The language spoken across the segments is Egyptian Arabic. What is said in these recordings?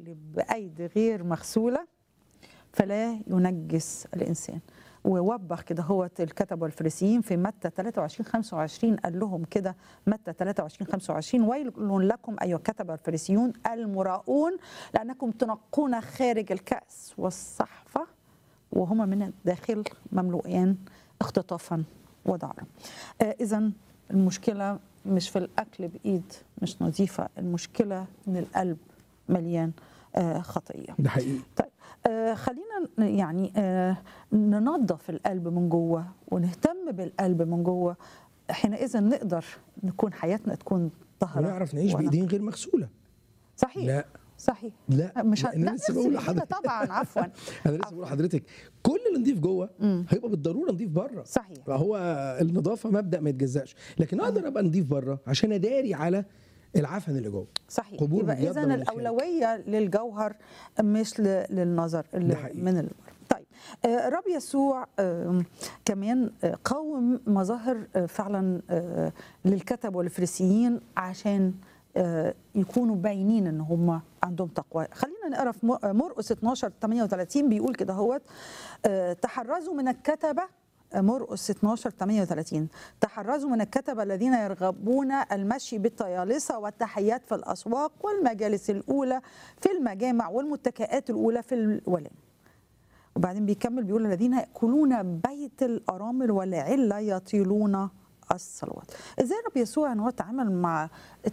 يقلب بأيدي غير مغسولة فلا ينجس الإنسان ووبخ كده هو الكتب والفريسيين في متى 23 25 قال لهم كده متى 23 25 ويل لكم ايها الكتب والفريسيون المراؤون لانكم تنقون خارج الكاس والصحفه وهما من الداخل مملوئان اختطافا ودعرا آه اذا المشكله مش في الاكل بايد مش نظيفه المشكله ان القلب مليان آه خطيه ده حقيقي طيب آه خلينا يعني آه ننظف القلب من جوه ونهتم بالقلب من جوه حينئذ نقدر نكون حياتنا تكون طهرة ونعرف نعيش ونقية. بايدين غير مغسوله صحيح لا صحيح لا مش ه... لأن لا لسه نفس بقول الإيدة لحضرتك طبعا عفوا انا لسه بقول لحضرتك كل اللي نضيف جوه هيبقى بالضروره نضيف بره صحيح فهو النظافه مبدا ما يتجزاش لكن اقدر ابقى نضيف بره عشان اداري على العفن اللي جوه صحيح قبول يبقى اليد اذا من الخارج. الاولويه للجوهر مش ل- للنظر اللي ده حقيقي. من البر طيب آه، الرب يسوع آه، كمان آه، قاوم مظاهر آه، فعلا آه، للكتب والفريسيين عشان آه، يكونوا باينين ان هم عندهم تقوى خلينا نقرا في م- مرقس 12 38 بيقول كده هوت آه، تحرزوا من الكتبه مرقس 12 38 تحرزوا من الكتبة الذين يرغبون المشي بالطيالسة والتحيات في الأسواق والمجالس الأولى في المجامع والمتكئات الأولى في الولام وبعدين بيكمل بيقول الذين يأكلون بيت الأرامل والعلة يطيلون الصلوات ازاي الرب يسوع ان هو اتعامل مع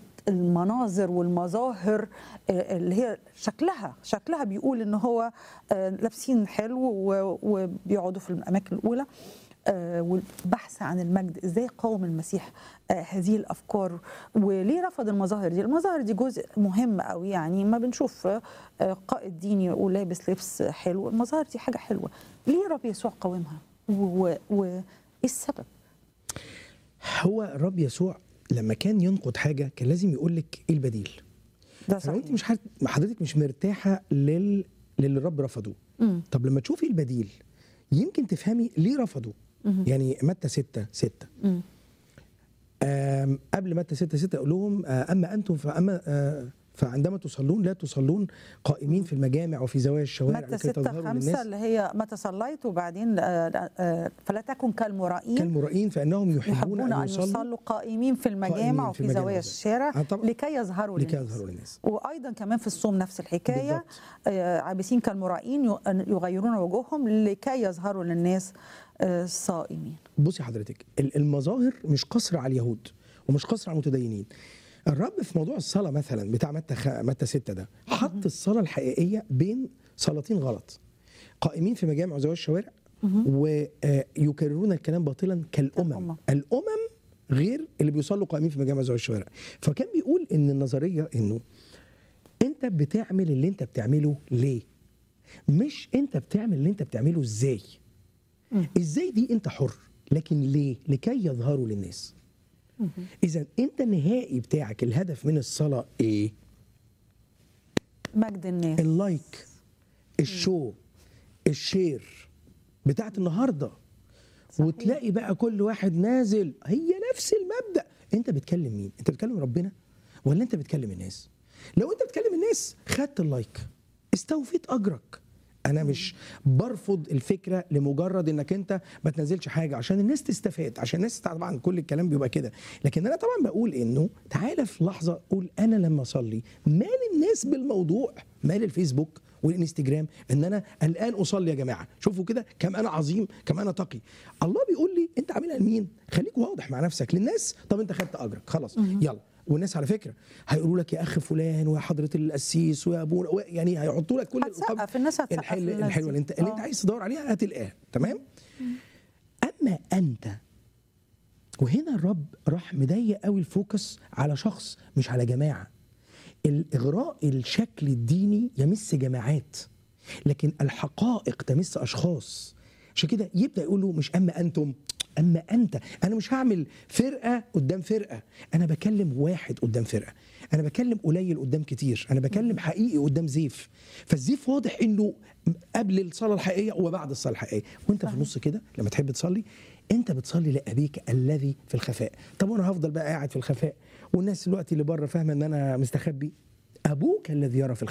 المناظر والمظاهر آه، اللي هي شكلها شكلها بيقول ان هو آه، لابسين حلو و- وبيقعدوا في الاماكن الاولى آه، والبحث عن المجد ازاي قاوم المسيح آه، هذه الافكار وليه رفض المظاهر دي المظاهر دي جزء مهم قوي يعني ما بنشوف آه، قائد ديني يقول لابس لبس حلو المظاهر دي حاجه حلوه ليه رب يسوع قاومها وايه السبب هو الرب يسوع لما كان ينقد حاجه كان لازم يقول لك ايه البديل ده فلو صحيح انت مش حد... حضرتك مش مرتاحه لل... للي الرب رفضه مم. طب لما تشوفي البديل يمكن تفهمي ليه رفضوا مم. يعني متى 6 6 مم. آم، قبل متى 6 6 اقول لهم آه، اما انتم فاما آه، فعندما تصلون لا تصلون قائمين في المجامع وفي زوايا الشوارع متى لكي 6 تظهروا 5 للناس اللي هي متى صليت وبعدين آه، آه، فلا تكن كالمرائين كالمرائين فانهم يحبون, يحبون ان يصلوا يصلوا قائمين في قائمين المجامع في وفي المجامع زوايا بالظبط. الشارع آه، طبعاً. لكي يظهروا لكي للناس. يظهروا للناس وايضا كمان في الصوم نفس الحكايه بالضبط. آه، عابسين كالمرائين ي- يغيرون وجوههم لكي يظهروا للناس آه، صائمين بصي حضرتك ال- المظاهر مش قصر على اليهود ومش قصر على المتدينين الرب في موضوع الصلاه مثلا بتاع متى خ... متى 6 ده حط الصلاه الحقيقيه بين صلاتين غلط قائمين في مجامع وزوايا الشوارع ويكررون الكلام باطلا كالامم كالأمم. الامم غير اللي بيصلوا قائمين في مجامع وزوايا الشوارع فكان بيقول ان النظريه انه انت بتعمل اللي انت بتعمله ليه مش انت بتعمل اللي انت بتعمله ازاي ازاي دي انت حر لكن ليه لكي يظهروا للناس اذا انت النهائي بتاعك الهدف من الصلاه ايه مجد الناس اللايك الشو الشير بتاعت النهارده وتلاقي بقى كل واحد نازل هي نفس المبدا انت بتكلم مين انت بتكلم ربنا ولا انت بتكلم الناس لو انت بتكلم الناس خدت اللايك استوفيت اجرك انا مش برفض الفكره لمجرد انك انت ما تنزلش حاجه عشان الناس تستفاد عشان الناس طبعا كل الكلام بيبقى كده لكن انا طبعا بقول انه تعالى في لحظه قول انا لما اصلي مال الناس بالموضوع مال الفيسبوك والانستجرام ان انا الان اصلي يا جماعه شوفوا كده كم انا عظيم كم انا تقي الله بيقول لي انت عاملها لمين خليك واضح مع نفسك للناس طب انت خدت اجرك خلاص يلا والناس على فكره هيقولوا لك يا اخ فلان ويا حضره القسيس ويا ابونا و- يعني هيحطوا لك كل هتسقف الناس هتسقف الحل للناس الحلوه دي. اللي انت اللي انت آه. عايز تدور عليها هتلاقيها تمام اما انت وهنا الرب راح مضيق قوي الفوكس على شخص مش على جماعه الاغراء الشكل الديني يمس جماعات لكن الحقائق تمس اشخاص عشان كده يبدا يقول له مش اما انتم اما انت انا مش هعمل فرقه قدام فرقه انا بكلم واحد قدام فرقه انا بكلم قليل قدام كتير انا بكلم حقيقي قدام زيف فالزيف واضح انه قبل الصلاه الحقيقيه وبعد الصلاه الحقيقيه وانت في النص كده لما تحب تصلي انت بتصلي لابيك الذي في الخفاء طب وانا هفضل بقى قاعد في الخفاء والناس دلوقتي اللي بره فاهمه ان انا مستخبي ابوك الذي يرى في